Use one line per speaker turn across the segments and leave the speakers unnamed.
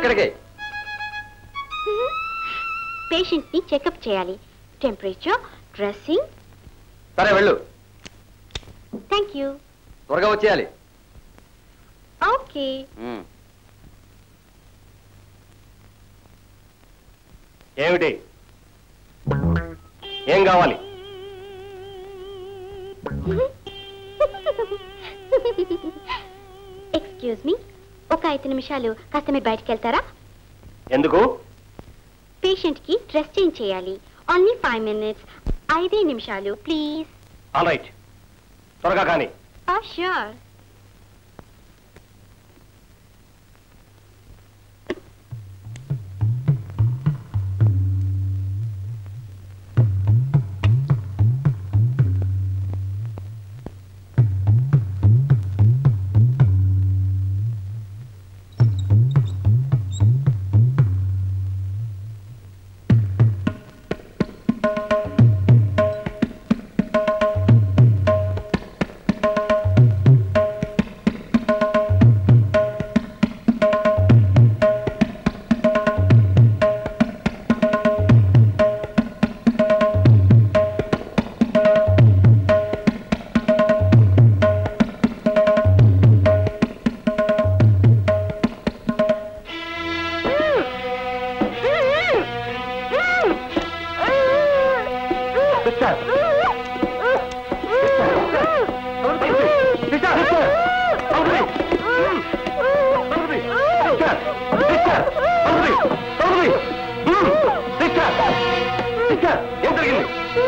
ఎక్కడికి
పేషెంట్ ని చెకప్ చేయాలి టెంపరేచర్ డ్రెస్సింగ్
సరే వెళ్ళు
థ్యాంక్ యూ
త్వరగా వచ్చేయాలి
ఓకే
ఏమిటి ఏం కావాలి
ఎక్స్క్యూజ్ మీ ఒక ఐదు నిమిషాలు కాస్త మీరు బయటకు వెళ్తారా
ఎందుకు
పేషెంట్ కి డ్రెస్ చేంజ్ చేయాలి ఓన్లీ ఫైవ్ మినిట్స్ ఐదే నిమిషాలు ప్లీజ్
ఆల్ రైట్ త్వరగా కానీ
షూర్
ఏం జరిగింది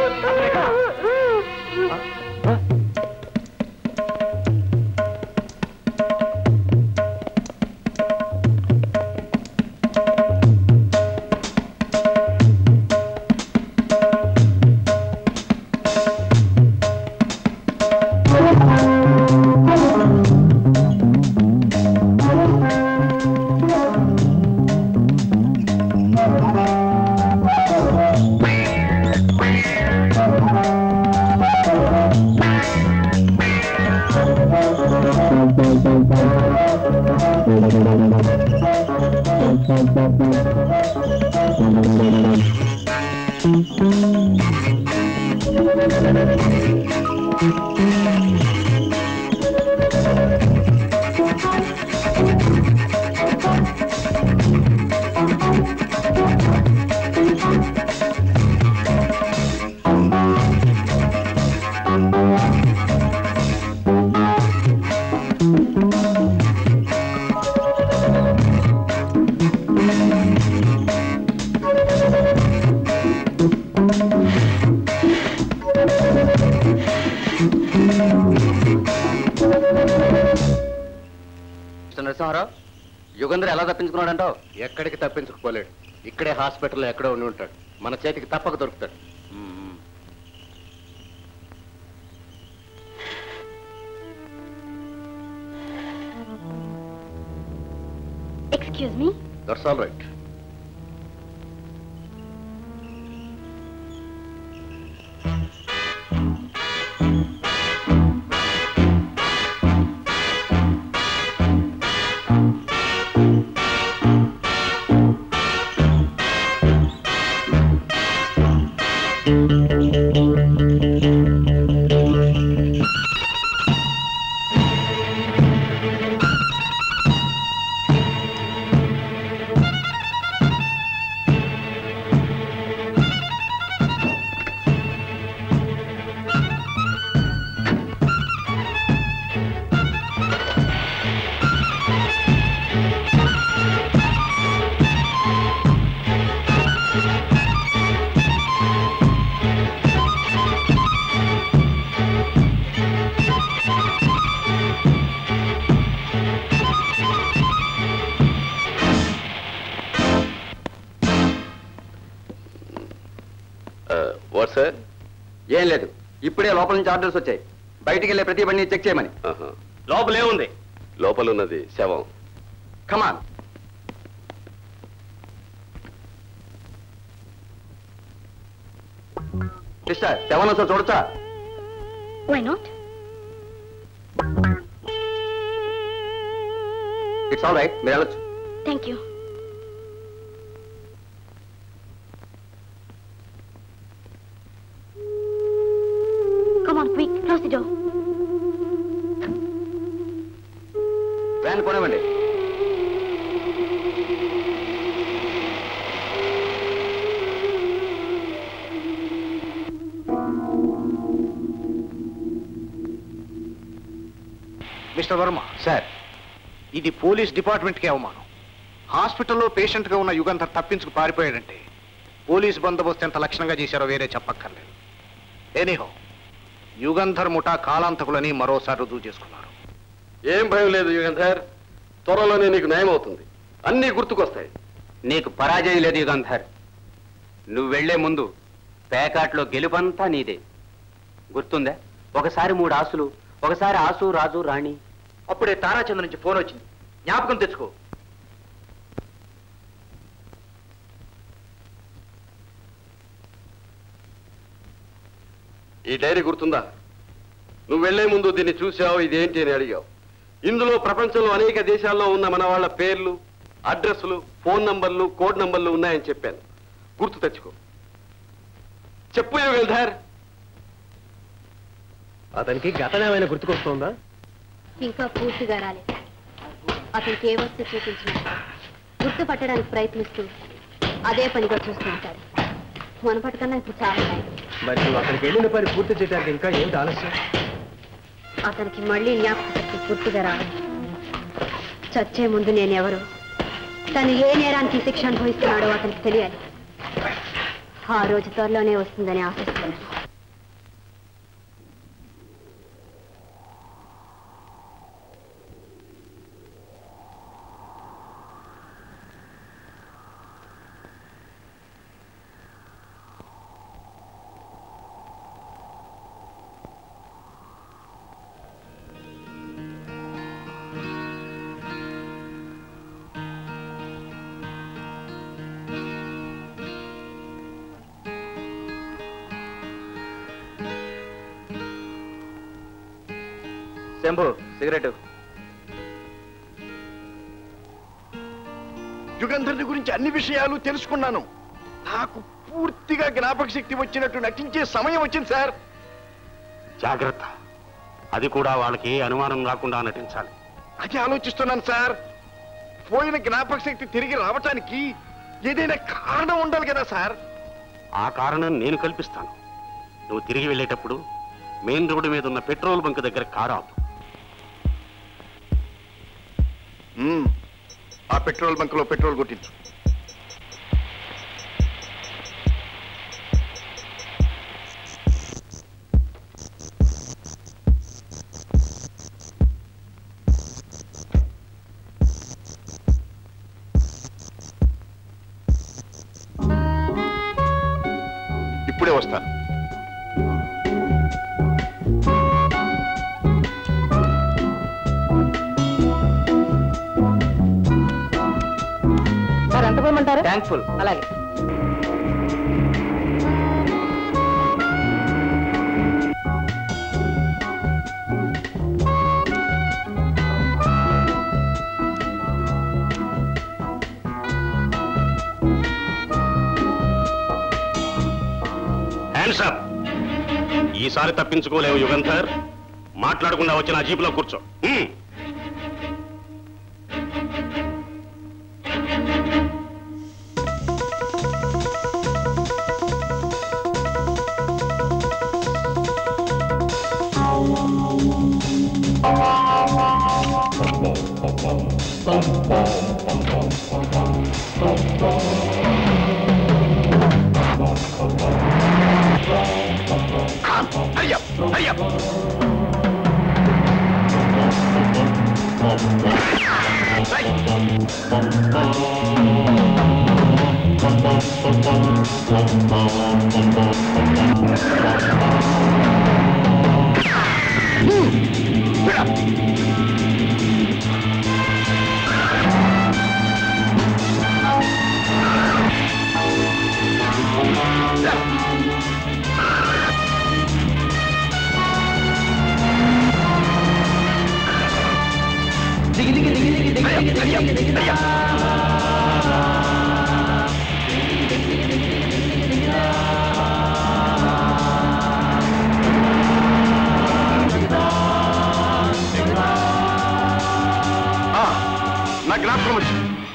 మిస్టర్ నరసింహారావు యుగంధర్ ఎలా తప్పించుకున్నాడంటావు
ఎక్కడికి తప్పించుకుపోలేడు ఇక్కడే హాస్పిటల్లో ఎక్కడో ఉండి ఉంటాడు మన చేతికి తప్పక దొరుకుతాడు
excuse me
that's all right
what sir ఏం లేదు ఇప్పుడే లోపల నుంచి ఆర్డర్స్ వచ్చాయి బయటికి వెళ్ళే ప్రతి బండిని చెక్ చేయమని
లోపలే ఉంది
లోపల ఉన్నది శవం
కమాన్ సిస్టర్ సెవెన్ సార్ చూడొచ్చా
why not
it's all right మీరు వెళ్ళొచ్చు
thank you the door
van కొనివ్వండి
మిస్టర్ వర్మ
సార్
ఇది పోలీస్ డిపార్ట్మెంట్కి అవమానం హాస్పిటల్లో పేషెంట్గా ఉన్న యుగంధర్ తప్పించుకు పారిపోయాడంటే పోలీస్ బందోబస్తు ఎంత లక్షణంగా చేశారో వేరే చెప్పక్కర్లేదు ఎనీహో యుగంధర్ ముఠా కాలాంతకులని మరోసారి రుజువు చేసుకున్నారు
ఏం భయం లేదు యుగంధర్ త్వరలోనే నీకు న్యాయం అవుతుంది అన్నీ గుర్తుకొస్తాయి
నీకు పరాజయం లేదు యుగంధర్ నువ్వు వెళ్లే ముందు పేకాట్లో గెలుపంతా నీదే గుర్తుందా ఒకసారి మూడు ఆసులు ఒకసారి ఆసు రాజు రాణి
అప్పుడే తారాచంద్ర నుంచి ఫోన్ వచ్చింది జ్ఞాపకం తెచ్చుకో
ఈ డైరీ గుర్తుందా నువ్వు వెళ్లే ముందు దీన్ని చూసావు ఇదేంటి అని అడిగావు ఇందులో ప్రపంచంలో అనేక దేశాల్లో ఉన్న మన వాళ్ళ పేర్లు అడ్రస్లు ఫోన్ నంబర్లు కోడ్ నంబర్లు ఉన్నాయని చెప్పాను గుర్తు తెచ్చుకో చెప్పు యుగంధర్
అతనికి గతం ఏమైనా గుర్తుకొస్తుందా
ఇంకా పూర్తిగా రాలేదు అతనికి ఏ వస్తు చూపించినా గుర్తుపట్టడానికి ప్రయత్నిస్తూ అదే పనిగా చూస్తూ ఉంటాడు మునపటి కన్నా ఇప్పుడు చాలా నయం.
మరి నువ్వు అక్కడికి వెళ్ళిన పని పూర్తి చేయడానికి ఇంకా ఏంటి ఆలస్యం
అతనికి మళ్ళీ జ్ఞాపక శక్తి పూర్తిగా రావాలి చచ్చే ముందు నేనెవరు తను ఏ నేరానికి శిక్ష అనుభవిస్తున్నాడో అతనికి తెలియాలి ఆ రోజు త్వరలోనే వస్తుందని ఆశిస్తున్నాను
శంభు సిగరెట్
యుగంధర్ని గురించి అన్ని విషయాలు తెలుసుకున్నాను నాకు పూర్తిగా జ్ఞాపక శక్తి వచ్చినట్టు నటించే సమయం వచ్చింది సార్
జాగ్రత్త అది కూడా వాళ్ళకి అనుమానం రాకుండా నటించాలి
అది ఆలోచిస్తున్నాను సార్ పోయిన జ్ఞాపక శక్తి తిరిగి రావటానికి ఏదైనా కారణం ఉండాలి కదా సార్
ఆ కారణం నేను కల్పిస్తాను నువ్వు తిరిగి వెళ్ళేటప్పుడు మెయిన్ రోడ్డు మీద ఉన్న పెట్రోల్ బంక్ దగ్గర కారు ఆపు
మ్మ్. ఆ పెట్రోల్ బంక్ లో పెట్రోల్ కొట్టించు ఇప్పుడే వస్తాను
సార్ ఎంత పోయమంటారు
థ్యాంక్ఫుల్
అలాగే
హ్యాండ్స్ అప్ ఈసారి తప్పించుకోలేవు యుగంధర్ మాట్లాడకుండా వచ్చిన ఆ జీపులో కూర్చో హ్మ్.
Hurry up! Hurry up!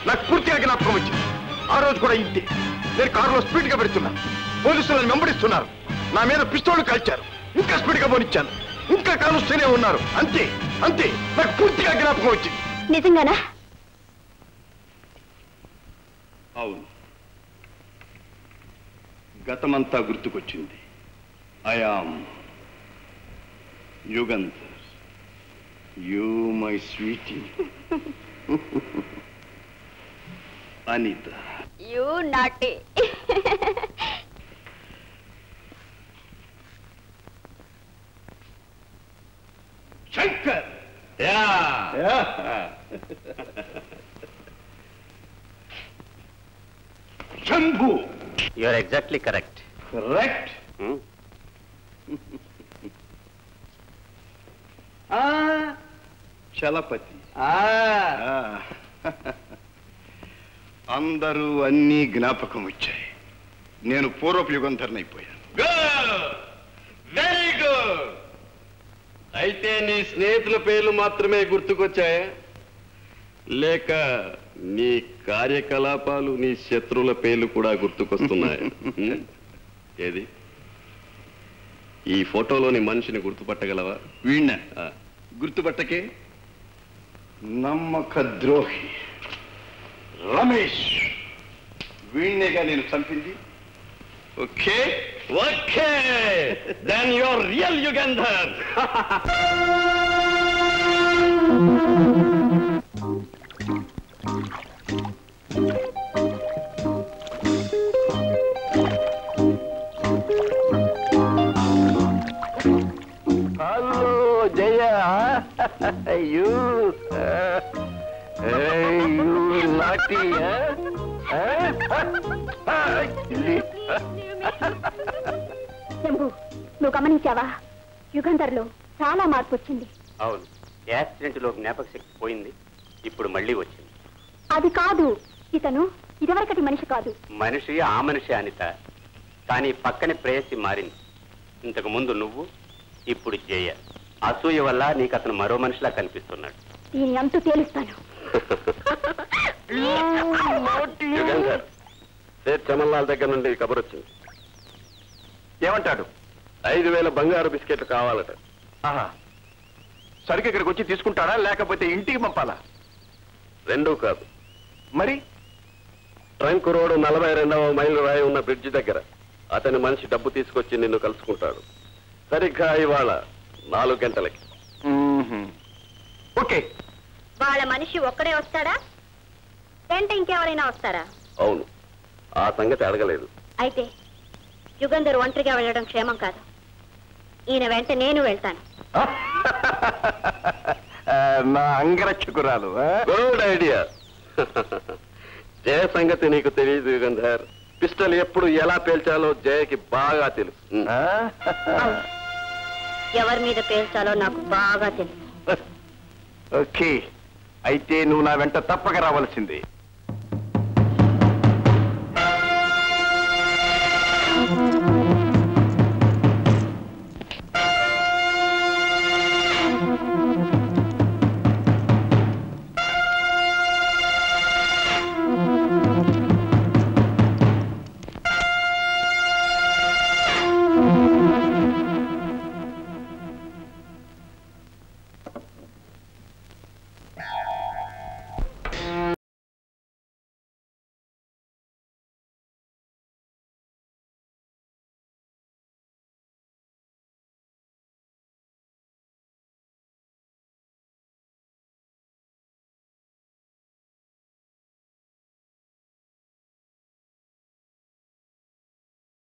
నాకు పూర్తిగా జ్ఞాపకం వచ్చింది ఆ రోజు కూడా ఇంతే నేను కారులో స్పీడ్ గా పెడుతున్నా పోలీసులు నన్ను వెంబడిస్తున్నారు నా మీద పిస్తోలు కాల్చారు ఇంకా స్పీడ్ గా పోనిచ్చాను ఇంకా కాలుస్తూనే ఉన్నారు అంతే అంతే నాకు పూర్తిగా జ్ఞాపకం వచ్చింది
నిజంగానా
అవును గతమంతా గుర్తుకొచ్చింది I am Yugandhar you my sweety Anitha
you naughty
Shankar Shambhu
you are exactly correct
correct Chalapathi అందరూ అన్నీ జ్ఞాపకం వచ్చాయి నేను పూర్వపు యుగంధర్నైపోయాను వెరీ గుడ్ అయితే నీ స్నేహితుల పేర్లు మాత్రమే గుర్తుకొచ్చాయా లేక నీ కార్యకలాపాలు నీ శత్రువుల పేర్లు కూడా గుర్తుకొస్తున్నాయి ఏది ఈ ఫోటోలోని మనిషిని గుర్తుపట్టగలవా వీణ గుర్తుపట్టకే నమ్మక ద్రోహి రమేష్ వీణ్ణేగా నేను చంపింది okay okay then your real Yugandhar hello Jaya you you naughty
Shambhu నువ్వు గమనించావా యుగంధర్లో చాలా మార్పు వచ్చింది
అవును యాక్సిడెంట్ లో జ్ఞాపక శక్తి పోయింది ఇప్పుడు మళ్ళీ వచ్చింది
అది కాదు ఇతను ఇదివరకటి మనిషి కాదు
మనిషి ఆ మనిషి అనిత కానీ పక్కనే ప్రేయసి మారింది ఇంతకు ముందు నువ్వు ఇప్పుడు జయ అసూయ వల్ల నీకు అతను మరో మనిషిలా కనిపిస్తున్నాడు
దీని అంతు తేలుస్తాను
యుగంధర్ సేట్ చమన్లాల్ దగ్గర నుండి కబురు వచ్చింది
ఏమంటాడు
ఐదు వేల బంగారు బిస్కెట్లు కావాలట
ఆహా సరికి ఇక్కడికి వచ్చి తీసుకుంటాడా లేకపోతే ఇంటికి పంపాలా
రెండూ కాదు
మరి
ట్రంక్ రోడ్ నలభై రెండవ మైలు రాయి ఉన్న బ్రిడ్జి దగ్గర అతని మనిషి డబ్బు తీసుకొచ్చి నిన్ను కలుసుకుంటాడు సరిగ్గా ఇవాళ నాలుగు గంటలకి
ఓకే
వాళ్ళ మనిషి ఒక్కడే వస్తాడా వెంట ఇంకెవరైనా వస్తారా
అవును ఆ సంగతి అడగలేదు
అయితే యుగంధర్ ఒంటరిగా వెళ్ళడం క్షేమం కాదు ఈయన వెంట నేను వెళ్తాను
నా అంగరక్షకురాలు ఆ?
గుడ్ ఐడియా జయ సంగతి నీకు తెలియదు యుగంధర్ పిస్టల్ ఎప్పుడు ఎలా పేల్చాలో జయకి బాగా తెలుసు
ఆ?
అవును. ఎవరి మీద పేల్చాలో నాకు బాగా తెలుసు
ఓకే అయితే నువ్వు నా వెంట తప్పక రావాల్సిందే